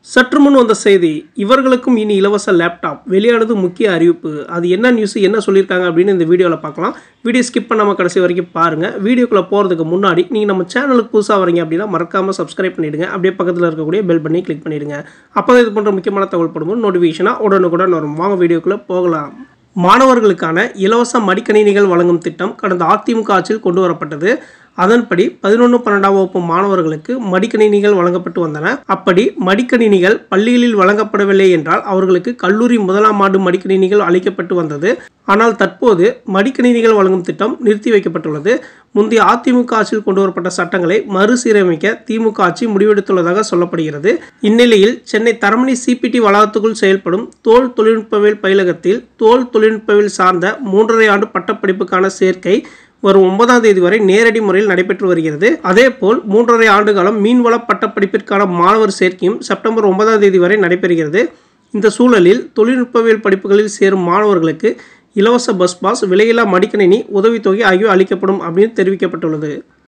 சற்று முன் வந்த செய்தி இவர்களுக்கும் இனி இலவச லேப்டாப் வெளியானது முக்கிய அறிவிப்பு அது என்ன நியூஸ் என்ன சொல்லியிருக்காங்க அப்படின்னு இந்த வீடியோவில் பார்க்கலாம் வீடியோ ஸ்கிப் பண்ணாமல் கடைசி வரைக்கும் பாருங்கள் வீடியோக்குள்ளே போகிறதுக்கு முன்னாடி நீங்கள் நம்ம சேனலுக்கு புதுசாக வரீங்க அப்படின்னா மறக்காமல் சப்ஸ்கிரைப் பண்ணிவிடுங்க அப்படியே பக்கத்தில் இருக்கக்கூடிய பெல் பண்ணி கிளிக் பண்ணிவிடுங்க அப்போ இது போன்ற முக்கியமான தகவல் படும்போது நோட்டிஃபிகேஷனாக உடனுக்குடன் வரும் வாங்க வீடியோக்குள்ளே போகலாம் மாணவர்களுக்கான இலவச மடிக்கணினிகள் வழங்கும் திட்டம் கடந்த அதிமுக ஆட்சியில் கொண்டு வரப்பட்டது அதன்படி பதினொன்று பன்னெண்டாம் வகுப்பு மாணவர்களுக்கு மடிக்கணினிகள் வழங்கப்பட்டு வந்தன அப்படி மடிக்கணினிகள் பள்ளிகளில் வழங்கப்படவில்லை என்றால் அவர்களுக்கு கல்லூரி முதலாம் ஆண்டு மடிக்கணினிகள் அளிக்கப்பட்டு வந்தது ஆனால் தற்போது மடிக்கணினிகள் வழங்கும் திட்டம் நிறுத்தி வைக்கப்பட்டுள்ளது முந்தைய அதிமுக ஆட்சியில் கொண்டு வரப்பட்ட சட்டங்களை மறுசீரமைக்க திமுக ஆட்சி முடிவெடுத்துள்ளதாக சொல்லப்படுகிறது இந்நிலையில் சென்னை தரமணி சிபிடி வளாகத்துக்குள் செயல்படும் தோல் தொழில்நுட்பவியல் பயிலகத்தில் தோல் தொழில்நுட்பவியல் சார்ந்த மூன்றரை ஆண்டு பட்டப்படிப்புக்கான சேர்க்கை வரும் ஒன்பதாம் தேதி வரை நேரடி முறையில் நடைபெற்று வருகிறது அதேபோல் மூன்றரை ஆண்டு காலம் மீன்வள பட்டப்படிப்பிற்கான மாணவர் சேர்க்கையும் செப்டம்பர் ஒன்பதாம் தேதி வரை நடைபெறுகிறது இந்த சூழலில் தொழில்நுட்பவியல் படிப்புகளில் சேரும் மாணவர்களுக்கு இலவச பஸ் பாஸ் விலையில்லா மடிக்கணினி உதவித்தொகை ஆகியவை அளிக்கப்படும் அப்படின்னு தெரிவிக்கப்பட்டுள்ளது